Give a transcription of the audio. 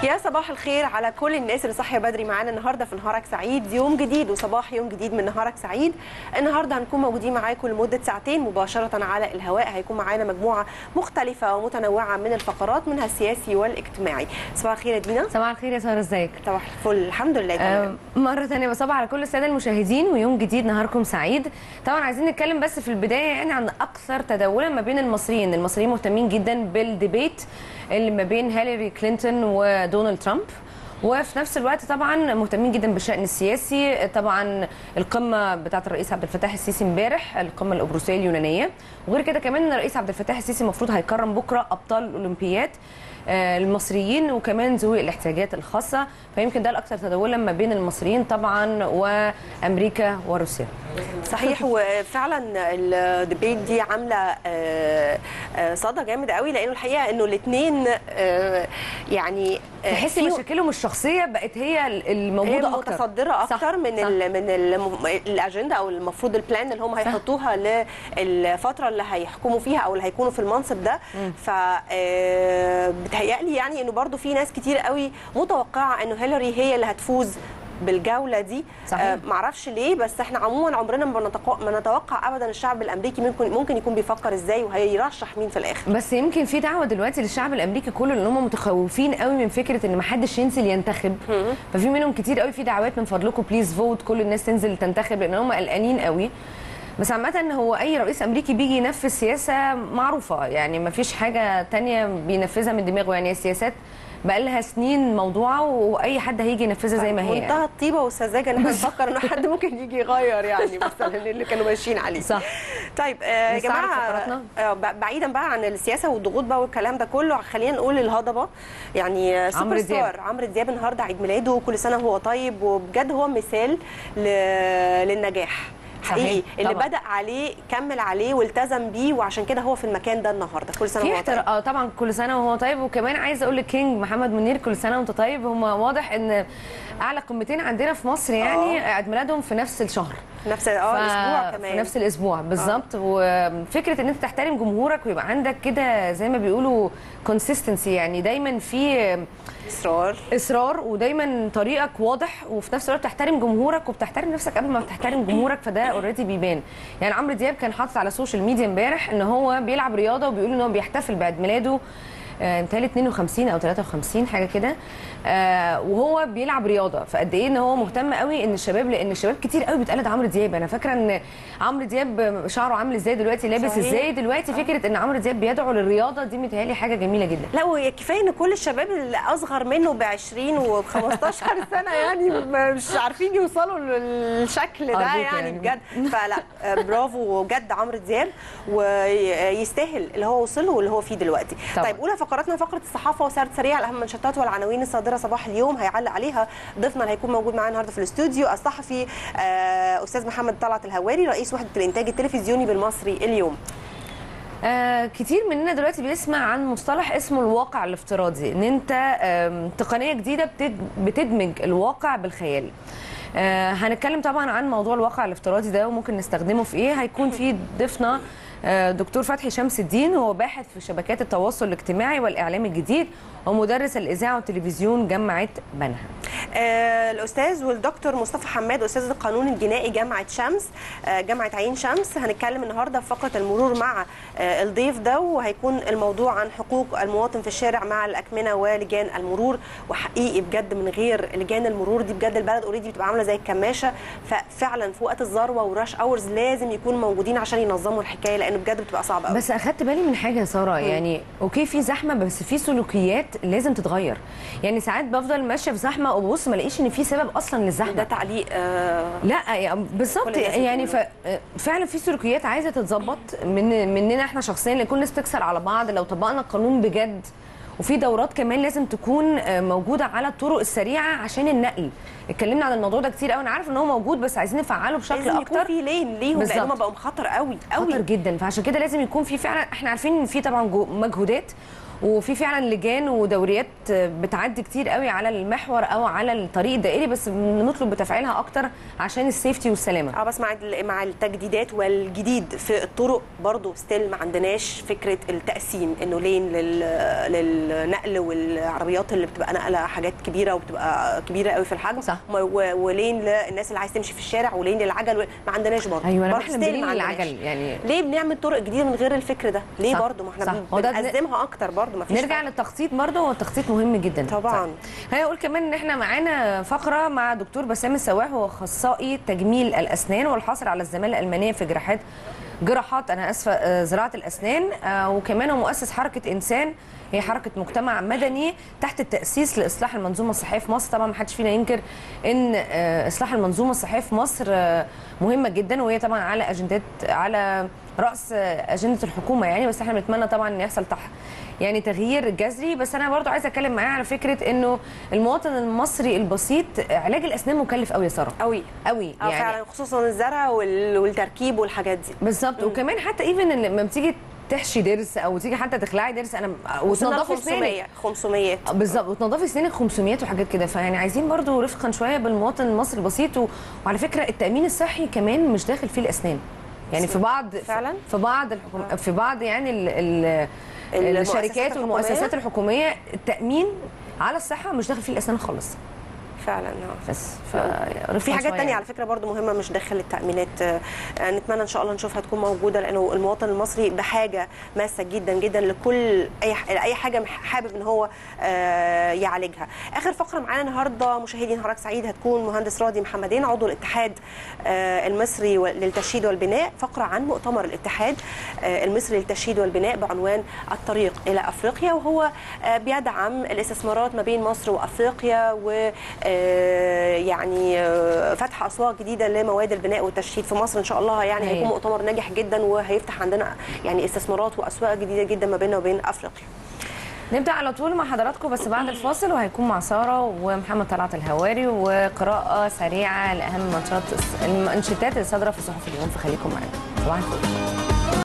يا صباح الخير على كل الناس اللي صاحيه بدري معانا النهارده في نهارك سعيد يوم جديد وصباح يوم جديد من نهارك سعيد النهارده هنكون موجودين معاكم لمده ساعتين مباشره على الهواء هيكون معانا مجموعه مختلفه ومتنوعه من الفقرات منها السياسي والاجتماعي صباح الخير يا دينا صباح الخير يا ساره ازيك صباح الفل الحمد لله تمام آه مره ثانيه بصبح على كل الساده المشاهدين ويوم جديد نهاركم سعيد طبعا عايزين نتكلم بس في البدايه يعني عن اكثر تداولا ما بين المصريين المصريين مهتمين جدا بالديبيت اللي ما بين هيلاري كلينتون ودونالد ترامب وفي نفس الوقت طبعا مهتمين جدا بالشان السياسي طبعا القمه بتاعه الرئيس عبد الفتاح السيسي امبارح القمه القبرصيه اليونانيه وغير كده كمان الرئيس عبد الفتاح السيسي المفروض هيكرم بكره ابطال الاولمبياد آه، المصريين وكمان ذوي الاحتياجات الخاصه فيمكن ده الاكثر تداولا ما بين المصريين طبعا وامريكا وروسيا صحيح وفعلا الديبيت دي عامله آه، آه، صدى جامد قوي لانه الحقيقه انه الاثنين يعني آه، تحسي فيهم- مشاكلهم الشخصيه بقت هي هي الموجوده اكتر متصدره صح، اكتر من صح. ال من ال الاجنده او المفروض البلان اللي هم هيحطوها للفتره اللي هيحكموا فيها او اللي هيكونوا في المنصب ده ف آه، بتهيألي يعني انه برضو في ناس كتير قوي متوقعه انه هيلاري هي اللي هتفوز بالجوله دي صحيح. آه، معرفش ليه بس احنا عموما عمرنا ما بنتوقع ما نتوقع ابدا الشعب الامريكي ممكن ممكن يكون بيفكر ازاي وهيرشح مين في الاخر بس يمكن في دعوه دلوقتي للشعب الامريكي كله لان هم متخوفين قوي من فكره ان ما حدش ينزل ينتخب ففي منهم كتير قوي في دعوات من فضلكم بليز فوت كل الناس تنزل تنتخب لان هم قلقانين قوي بس عامة هو أي رئيس أمريكي بيجي ينفذ سياسة معروفة يعني ما فيش حاجة تانية بينفذها من دماغه يعني السياسات بقالها سنين موضوعة وأي حد هيجي ينفذها زي ما هي منتهى يعني. الطيبه والسذاجه ان احنا نفكر ان حد ممكن يجي يغير يعني مثلا اللي كانوا ماشيين عليه صح. طيب آه، يا نستعرض جماعه فقراتنا؟ آه، ب- بعيدا بقى عن السياسه والضغوط بقى والكلام ده كله خلينا نقول الهضبه يعني آه، سوبر عمرو دياب. ستار عمرو دياب النهارده عيد ميلاده كل سنه وهو طيب وبجد هو مثال ل... للنجاح حقيقي صحيح، اللي طبعا. بدا عليه كمل عليه والتزم بيه وعشان كده هو في المكان ده النهارده كل سنه في وهو طيب احترام اه طبعا كل سنه وهو طيب وكمان عايزه اقول لكينج محمد منير كل سنه وانت طيب هم واضح ان اعلى قمتين عندنا في مصر يعني عيد ميلادهم في نفس الشهر نفس اه ف- الاسبوع كمان في نفس الاسبوع بالظبط وفكره ان انت تحترم جمهورك ويبقى عندك كده زي ما بيقولوا كونسيستنسي يعني دايما في اصرار اصرار ودايما طريقك واضح وفي نفس الوقت بتحترم جمهورك وبتحترم نفسك قبل ما بتحترم جمهورك فده اوريدي بيبان يعني عمرو دياب كان حاطط على السوشيال ميديا امبارح ان هو بيلعب رياضه وبيقول ان هو بيحتفل بعيد ميلاده آه، متهيألي 52 او 53 حاجه كده آه، وهو بيلعب رياضه فقد ايه ان هو مهتم قوي ان الشباب لان الشباب كتير قوي بتقلد عمرو دياب انا فاكره ان عمرو دياب شعره عامل ازاي دلوقتي لابس صحيح. ازاي دلوقتي فكره ان عمرو دياب بيدعو للرياضه دي متهيألي حاجه جميله جدا لا وكفايه ان كل الشباب اللي اصغر منه ب 20 و 15 سنه يعني م- مش عارفين يوصلوا للشكل ده أرجوك يعني يعني. بجد فلا آه، برافو بجد عمرو دياب ويستاهل اللي هو وصل له واللي هو فيه دلوقتي طبعا. طيب اولى فقراتنا فقره الصحافه وسرد سريع على اهم المنشطات والعناوين الصادره صباح اليوم هيعلق عليها ضيفنا اللي هيكون موجود معانا النهارده في الاستوديو الصحفي آه، استاذ محمد طلعت الهواري رئيس وحده الانتاج التلفزيوني بالمصري اليوم آه كتير مننا دلوقتي بيسمع عن مصطلح اسمه الواقع الافتراضي ان انت آم، تقنيه جديده بتد- بتدمج الواقع بالخيال آه هنتكلم طبعا عن موضوع الواقع الافتراضي ده وممكن نستخدمه في ايه هيكون في ضيفنا آه، دكتور فتحي شمس الدين هو باحث في شبكات التواصل الاجتماعي والاعلام الجديد ومدرس الاذاعه والتلفزيون جامعه بنها آه، الاستاذ والدكتور مصطفى حماد استاذ القانون الجنائي جامعه شمس آه، جامعه عين شمس هنتكلم النهارده في فقره المرور مع آه، الضيف ده وهيكون الموضوع عن حقوق المواطن في الشارع مع الاكمنه ولجان المرور وحقيقي بجد من غير لجان المرور دي بجد البلد اوريدي بتبقى عامله زي الكماشه ففعلا في وقت الذروه وراش اورز لازم يكونوا موجودين عشان ينظموا الحكايه لانه بجد بتبقى صعبه قوي بس اخدت بالي من حاجه يا ساره يعني اوكي في زحمه بس في سلوكيات لازم تتغير يعني ساعات بفضل ماشيه في زحمه وببص ما الاقيش ان في سبب اصلا ده للزحمه تعليق آه، لا يعني بالظبط كل الناس يعني ف... يقولوا. فعلا في سلوكيات عايزه تتظبط من مننا احنا شخصيا لان كل الناس تكسر على بعض لو طبقنا القانون بجد وفي دورات كمان لازم تكون آه، موجوده على الطرق السريعه عشان النقل اتكلمنا عن الموضوع ده كتير قوي انا عارف ان هو موجود بس عايزين نفعله بشكل لازم يكون اكتر في لين ليهم بالظبط. لان هم بقوا خطر قوي قوي خطر جدا فعشان كده لازم يكون في فعلا احنا عارفين ان في طبعا جو- مجهودات وفي فعلا لجان ودوريات بتعدي كتير قوي على المحور او على الطريق الدائري بس بنطلب بتفعيلها اكتر عشان السيفتي والسلامه اه بس مع ال- مع التجديدات والجديد في الطرق برضو ستيل ما عندناش فكره التقسيم انه لين لل... للنقل والعربيات اللي بتبقى نقله حاجات كبيره وبتبقى كبيره قوي في الحجم صح. و... و- ولين للناس اللي عايز تمشي في الشارع ولين للعجل و... ما عندناش برضو ايوه انا برضو بحلم still بليل ما عندناش. العجل يعني ليه بنعمل طرق جديده من غير الفكر ده ليه صح. برضو ما احنا صح. بن- هو ده- بنقسمها اكتر برضو ما فيش نرجع فرق. للتخطيط برضه هو التخطيط مهم جدا طبعاً. خليني اقول كمان ان احنا معانا فقره مع دكتور بسام السواح هو اخصائي تجميل الاسنان والحاصل على الزماله الالمانيه في جراحات جراحات انا اسفه آه، زراعه الاسنان آه، وكمان هو مؤسس حركه انسان هي حركه مجتمع مدني تحت التاسيس لاصلاح المنظومه الصحيه في مصر طبعا ما حدش فينا ينكر ان آه، اصلاح المنظومه الصحيه في مصر آه، مهمه جدا وهي طبعا على اجندات على راس آه، اجنده الحكومه يعني بس احنا بنتمنى طبعا ان يحصل تح يعني تغيير جذري بس انا برضو عايزه اتكلم معاه على فكره انه المواطن المصري البسيط علاج الاسنان مكلف قوي يا ساره قوي قوي اه فعلا خصوصا الزرع وال... والتركيب والحاجات دي بالظبط وكمان حتى ايفن لما بتيجي تحشي ضرس او تيجي حتى تخلعي ضرس انا وتنضفي اسنانك 500 500 بالظبط وتنضفي اسنانك 500 وحاجات كده فيعني عايزين برضو رفقا شويه بالمواطن المصري البسيط و... وعلى فكره التامين الصحي كمان مش داخل فيه الاسنان يعني في بعض فعلا؟ في بعض الحكم... في بعض يعني ال... ال... المؤسسات الشركات الحكومية؟ والمؤسسات الحكوميه التامين على الصحه مش داخل فيه الاسنان خالص فعلا اه بس ف في حاجات تانية على فكره برضو مهمه مش داخل التامينات آه، نتمنى ان شاء الله نشوفها تكون موجوده لانه المواطن المصري بحاجه ماسه جدا جدا لكل اي ح- اي حاجه حابب ان هو آه، يعالجها اخر فقره معانا النهارده مشاهدي نهارك سعيد هتكون مهندس راضي محمدين عضو الاتحاد آه، المصري للتشييد والبناء فقره عن مؤتمر الاتحاد آه، المصري للتشييد والبناء بعنوان الطريق الى افريقيا وهو آه، بيدعم الاستثمارات ما بين مصر وافريقيا و آه، يعني آه، فتح اسواق جديده لمواد البناء والتشييد في مصر ان شاء الله يعني هي. هيكون مؤتمر ناجح جدا وهيفتح عندنا يعني استثمارات واسواق جديده جدا ما بيننا وبين افريقيا نبدا على طول مع حضراتكم بس بعد الفاصل وهيكون مع ساره ومحمد طلعت الهواري وقراءه سريعه لاهم ماتشات المانشيتات اللي صادره في صحف اليوم فخليكم معانا صباح الفل